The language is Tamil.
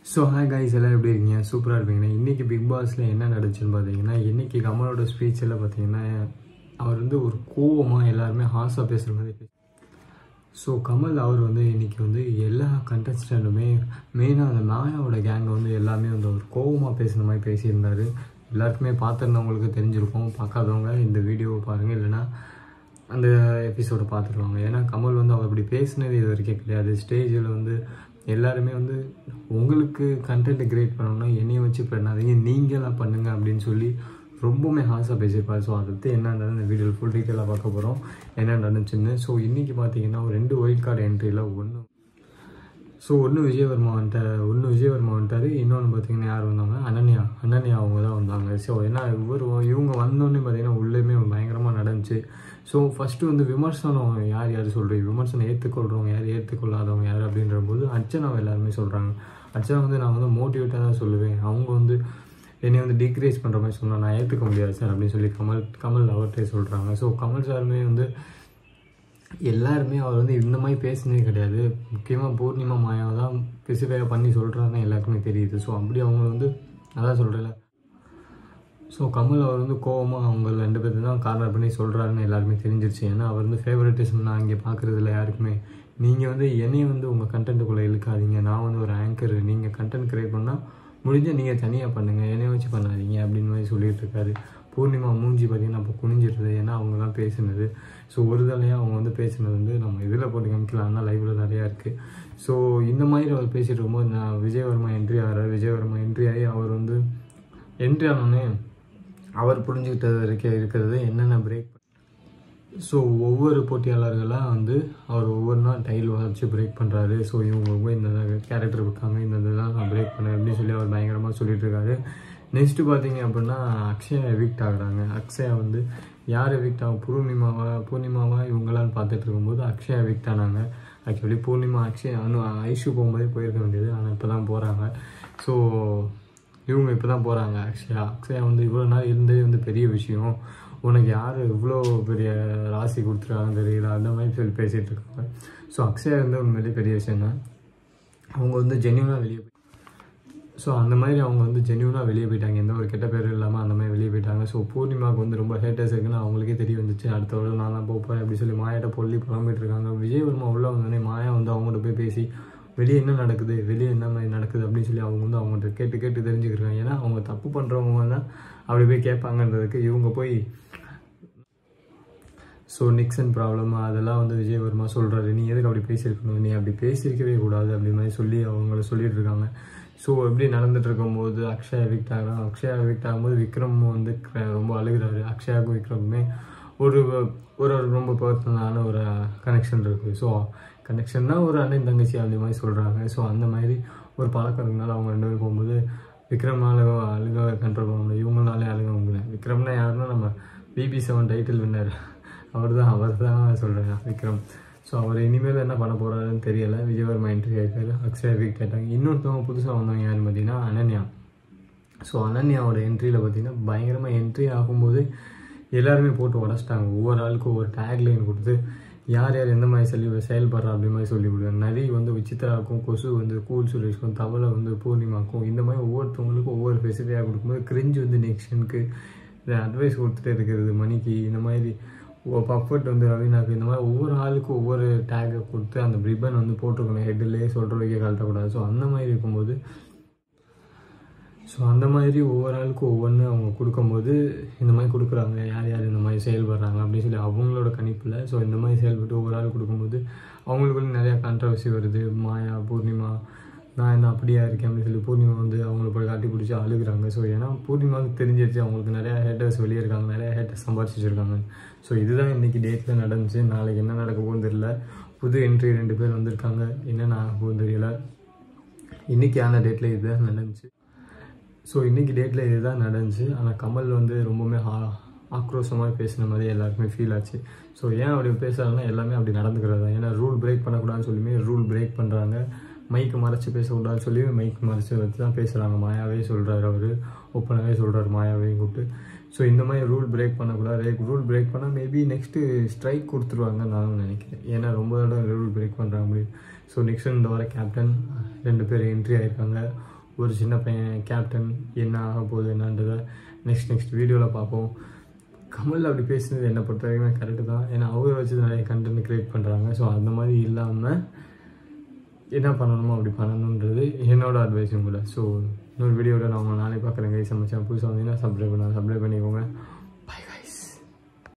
ஸோ ஹாய் கைஸ் எல்லாம் எப்படி இருக்கீங்க சூப்பராக இருப்பீங்க இன்றைக்கி பிக் பாஸில் என்ன நடந்துச்சுன்னு பார்த்தீங்கன்னா இன்றைக்கி கமலோட ஸ்பீச்சில் பார்த்தீங்கன்னா அவர் வந்து ஒரு கோவமாக எல்லாருமே ஹாஸாக பேசுகிற மாதிரி பேச ஸோ கமல் அவர் வந்து இன்றைக்கி வந்து எல்லா கண்டஸ்டண்ட்டுமே மெயினாக அந்த மாயாவோட கேங்கை வந்து எல்லாமே வந்து ஒரு கோவமாக பேசுகிற மாதிரி பேசியிருந்தார் எல்லாருக்குமே பார்த்துருந்தவங்களுக்கு தெரிஞ்சிருக்கும் பார்க்காதவங்க இந்த வீடியோவை பாருங்கள் இல்லைன்னா அந்த எபிசோடை பார்த்துருவாங்க ஏன்னா கமல் வந்து அவர் அப்படி பேசினது இது வரைக்கும் கிடையாது ஸ்டேஜில் வந்து எல்லாருமே வந்து உங்களுக்கு கண்டென்ட் கிரியேட் பண்ணணும்னா என்னைய வச்சு பண்ணாதீங்க நீங்களாம் பண்ணுங்க அப்படின்னு சொல்லி ரொம்பவுமே ஹாஸாக பேசியிருப்பார் ஸோ அதை பற்றி என்ன நடந்தது இந்த வீடியோவில் ஃபுல் டீட்டெயிலாக பார்க்க போகிறோம் என்ன நடந்துச்சுன்னு ஸோ இன்றைக்கி பார்த்தீங்கன்னா ஒரு ரெண்டு ஒயிட் கார்டு என்ட்ரியில் ஒன்று ஸோ ஒன்று விஜயவர்மா வந்துட்டார் ஒன்று விஜயவர்மா வந்துட்டார் இன்னொன்று பார்த்தீங்கன்னா யார் வந்தாங்க அனன்யா அனன்யா அவங்க தான் வந்தாங்க ஸோ ஏன்னா இவர் இவங்க வந்தோடனே பார்த்தீங்கன்னா உள்ளேயுமே பயங்கரமாக நடந்துச்சு ஸோ ஃபஸ்ட்டு வந்து விமர்சனம் யார் யார் சொல்கிறீங்க விமர்சனம் ஏற்றுக்கொள்கிறவங்க யார் ஏற்றுக்கொள்ளாதவங்க யார் அப்படின்ற போது அர்ச்சனாவை எல்லாருமே சொல்கிறாங்க அர்ச்சனா வந்து நான் வந்து மோட்டிவேட்டாக தான் சொல்லுவேன் அவங்க வந்து என்னை வந்து டிக்ரேஸ் பண்ணுற மாதிரி சொன்னால் நான் ஏற்றுக்க முடியாது சார் அப்படின்னு சொல்லி கமல் கமல் அவர்கிட்டே சொல்கிறாங்க ஸோ கமல் சாருமே வந்து எல்லாருமே அவர் வந்து இந்த மாதிரி பேசினதே கிடையாது முக்கியமாக பூர்ணிமா மாயாவை தான் ஸ்பெசிஃபையாக பண்ணி சொல்கிறாருன்னு எல்லாருக்குமே தெரியுது ஸோ அப்படி அவங்க வந்து அதான் சொல்கிறேன்ல ஸோ கமல் அவர் வந்து கோவமாக அவங்க ரெண்டு பேர்த்து தான் கார்னர் பண்ணி சொல்கிறாருன்னு எல்லாருமே தெரிஞ்சிருச்சு ஏன்னா அவர் வந்து ஃபேவரட்டிசம் நான் இங்கே பார்க்குறதில்ல யாருக்குமே நீங்கள் வந்து என்னையை வந்து உங்கள் கண்டென்ட்டுக்குள்ளே இழுக்காதீங்க நான் வந்து ஒரு ஆங்கர் நீங்கள் கண்டென்ட் க்ரியேட் பண்ணால் முடிஞ்சால் நீங்கள் தனியாக பண்ணுங்கள் என்னைய வச்சு பண்ணாதீங்க அப்படின்னு மாதிரி சொல்லிட்டு இருக்காரு பூர்ணிமா மூஞ்சி பார்த்தீங்கன்னா அப்போ குனிஞ்சிருது ஏன்னா அவங்க தான் பேசினது ஸோ ஒரு தலையாக அவங்க வந்து பேசினது வந்து நம்ம இதில் போட்டு காமிக்கலாம் ஆனால் லைவில் நிறையா இருக்குது ஸோ இந்த மாதிரி அவர் பேசிகிட்டு இருக்கும்போது நான் விஜயவர்மா என்ட்ரி ஆகிறார் விஜயவர்மா என்ட்ரி ஆகி அவர் வந்து என்ட்ரி ஆனோடனே அவர் புரிஞ்சுக்கிட்டது வரைக்கும் இருக்கிறது என்னென்ன பிரேக் ஸோ ஒவ்வொரு போட்டியாளர்களாக வந்து அவர் ஒவ்வொரு நாள் டைல் வச்சு பிரேக் பண்ணுறாரு ஸோ இவங்க இந்த கேரக்டர் இருக்காங்க இந்த இதெல்லாம் நான் பிரேக் பண்ணேன் அப்படின்னு சொல்லி அவர் பயங்கரமாக சொல்லிட்டு இருக்காரு நெக்ஸ்ட்டு பார்த்தீங்க அப்படின்னா அக்ஷயா எவிக்ட் ஆகுறாங்க அக்ஷயா வந்து யார் எவிக்ட் ஆகும் பூர்ணிமாவா பூர்ணிமாவா இவங்களான்னு பார்த்துட்டு இருக்கும்போது அக்ஷயா எவிக்ட் ஆனாங்க ஆக்சுவலி பூர்ணிமா அக்ஷயா அனு ஐஷு போகும்போதே போயிருக்க வேண்டியது ஆனால் இப்போ தான் போகிறாங்க ஸோ இவங்க இப்போ தான் போகிறாங்க அக்ஷயா அக்ஷயா வந்து இவ்வளோ நாள் இருந்ததே வந்து பெரிய விஷயம் உனக்கு யார் இவ்வளோ பெரிய ராசி கொடுத்துருக்காங்க தெரியல அந்த மாதிரி சொல்லி பேசிகிட்டு இருக்காங்க ஸோ அக்ஷயா வந்து உண்மையிலேயே பெரிய விஷயம் தான் அவங்க வந்து ஜென்யூனாக வெளியே போய் ஸோ அந்த மாதிரி அவங்க வந்து ஜென்யூனாக வெளியே போயிட்டாங்க எந்த ஒரு கெட்ட பேரும் இல்லாமல் அந்த மாதிரி வெளியே போயிட்டாங்க ஸோ பூர்ணிமாவுக்கு வந்து ரொம்ப ஹேட்டர்ஸ் இருக்குன்னு அவங்களுக்கே தெரிய வந்துச்சு அடுத்த வருடம் நான் தான் போகிறேன் அப்படி சொல்லி மாயாட்ட பொல்லி புலம்பிட்டு இருக்காங்க விஜயவர்மா உள்ள வந்தோடனே மாயா வந்து அவங்கள்ட்ட போய் பேசி வெளியே என்ன நடக்குது வெளியே என்ன மாதிரி நடக்குது அப்படின்னு சொல்லி அவங்க வந்து அவங்கள்ட்ட கேட்டு கேட்டு தெரிஞ்சுக்கிறாங்க ஏன்னா அவங்க தப்பு பண்ணுறவங்க தான் அப்படி போய் கேட்பாங்கன்றதுக்கு இவங்க போய் ஸோ நிக்சன் ப்ராப்ளம் அதெல்லாம் வந்து விஜயவர்மா சொல்கிறாரு நீ எதுக்கு அப்படி பேசியிருக்கணும் நீ அப்படி பேசியிருக்கவே கூடாது அப்படி மாதிரி சொல்லி அவங்கள சொல்லிட்டு இருக்காங்க ஸோ எப்படி நடந்துட்டு இருக்கும்போது அக்ஷயா எவிக்ட் ஆகிறான் அக்ஷயா எவிக்ட் ஆகும்போது விக்ரம் வந்து ரொம்ப அழுகிறாரு அக்ஷயாவுக்கும் விக்ரமுமே ஒரு ஒரு ரொம்ப பர்சனலான ஒரு கனெக்ஷன் இருக்குது ஸோ கனெக்ஷன்னா ஒரு அண்ணன் தங்கச்சி அப்படி மாதிரி சொல்கிறாங்க ஸோ அந்த மாதிரி ஒரு பழக்கம் இருக்கனால அவங்க ரெண்டு பேரும் போகும்போது விக்ரம்னால அழுக கண்ட்ரோல் பண்ண முடியும் இவங்களாலே அழுக முடியல விக்ரம்னா யாருன்னா நம்ம பிபி செவன் டைட்டில் வின்னர் அவர் தான் அவர் தான் சொல்கிறேன் விக்ரம் ஸோ அவர் இனிமேல் என்ன பண்ண போகிறாருன்னு தெரியலை விஜயவர்மா என்ட்ரி ஆகிருக்காரு அக்ஷயா வீக் கேட்டாங்க இன்னொருத்தவங்க புதுசாக வந்தவங்க யாருன்னு பார்த்தீங்கன்னா அனன்யா ஸோ அனன்யாவோட என்ட்ரியில் பார்த்தீங்கன்னா பயங்கரமாக என்ட்ரி ஆகும்போது எல்லாருமே போட்டு உடச்சிட்டாங்க ஒவ்வொரு ஆளுக்கும் ஒவ்வொரு டேக்லைன் கொடுத்து யார் யார் எந்த மாதிரி சொல்லி செயல்படுறா அப்படி மாதிரி சொல்லி கொடுக்குறாங்க நரி வந்து விசித்ராக்கும் கொசு வந்து கூல் சுரேஷ்க்கும் தவளை வந்து பூர்ணிமாக்கும் இந்த மாதிரி ஒவ்வொருத்தவங்களுக்கும் ஒவ்வொரு ஃபெசிலிட்டியாக கொடுக்கும்போது கிரிஞ்சு வந்து நெக்ஷனுக்கு அட்வைஸ் கொடுத்துட்டே இருக்கிறது மணிக்கு இந்த மாதிரி பஃபர்ட் வந்து ரவீனாக்கு இந்த மாதிரி ஒவ்வொரு ஆளுக்கும் ஒவ்வொரு டேகை கொடுத்து அந்த ரிப்பன் வந்து போட்டிருக்கணும் ஹெட்டிலே சொல்கிற வரைக்கும் கழட்டக்கூடாது ஸோ அந்த மாதிரி இருக்கும்போது ஸோ அந்த மாதிரி ஒவ்வொரு ஆளுக்கும் ஒவ்வொன்று அவங்க கொடுக்கும்போது இந்த மாதிரி கொடுக்குறாங்க யார் யார் இந்த மாதிரி செயல்படுறாங்க அப்படின்னு சொல்லி அவங்களோட கணிப்பில் ஸோ இந்த மாதிரி செயல்பட்டு ஒவ்வொரு ஆள் கொடுக்கும்போது அவங்களுக்குள்ள நிறையா கான்ட்ரவர்சி வருது மாயா பூர்ணிமா நான் என்ன அப்படியா இருக்கேன் அப்படின்னு சொல்லி பூர்ணிமா வந்து அவங்கள போய் காட்டி பிடிச்சி அழுகுறாங்க ஸோ ஏன்னா பூர்ணிமாவுக்கு தெரிஞ்சிருச்சு அவங்களுக்கு நிறையா ஹேட்டர்ஸ் வெளியே இருக்காங்க நிறையா ஹேட்டர்ஸ் சம்பாரிச்சு வச்சுருக்காங்க ஸோ இதுதான் இன்றைக்கி டேட்டில் நடந்துச்சு நாளைக்கு என்ன நடக்க போகுன்னு தெரியல புது என்ட்ரி ரெண்டு பேர் வந்திருக்காங்க என்னென்ன ஆக போகுன்னு தெரியல இன்றைக்கி ஆன டேட்டில் இதுதான் நடந்துச்சு ஸோ இன்றைக்கி டேட்டில் இதுதான் நடந்துச்சு ஆனால் கமல் வந்து ரொம்பவுமே ஆ ஆக்ரோஷமாக பேசின மாதிரி எல்லாருக்குமே ஃபீல் ஆச்சு ஸோ ஏன் அப்படி பேசுகிறாங்கன்னா எல்லாமே அப்படி நடந்துக்கிறது தான் ஏன்னா ரூல் பிரேக் பண்ணக்கூடாதுன்னு சொல்லியுமே ரூல் பிரேக் பண்ணுறாங்க மைக்கு மறைச்சி பேசக்கூடாதுன்னு சொல்லி மைக் மறைச்சி வச்சு தான் பேசுகிறாங்க மாயாவே சொல்கிறாரு அவர் ஓப்பனாகவே சொல்கிறாரு மாயாவையும் கூப்பிட்டு ஸோ இந்த மாதிரி ரூல் பிரேக் பண்ணக்கூடாது ரூல் பிரேக் பண்ணால் மேபி நெக்ஸ்ட்டு ஸ்ட்ரைக் கொடுத்துருவாங்கன்னு நான் நினைக்கிறேன் ஏன்னா ரொம்ப தடவை ரூல் பிரேக் பண்ணுறாங்க முடியும் ஸோ நெக்ஸ்ட் இந்த வர கேப்டன் ரெண்டு பேர் என்ட்ரி ஆயிருக்காங்க ஒரு சின்ன பையன் கேப்டன் என்ன ஆக போகுது என்னன்றதை நெக்ஸ்ட் நெக்ஸ்ட் வீடியோவில் பார்ப்போம் கமல் அப்படி பேசுனது என்னை பொறுத்த வரைக்கும் கரெக்டு தான் ஏன்னா அவர் வச்சு நிறைய கண்டென்ட் க்ரியேட் பண்ணுறாங்க ஸோ அந்த மாதிரி இல்லாமல் என்ன பண்ணணுமோ அப்படி பண்ணணுன்றது என்னோட அட்வைஸும் கூட ஸோ இன்னொரு வீடியோவில் நான் உங்களை நாளைக்கு பார்க்குறேன் கை சமைச்சேன் புதுசாக வந்தீங்கன்னா சப்ஸ்கிரைப் பண்ண சப்ஸ்கிரைப் பண்ணிக்கோங்க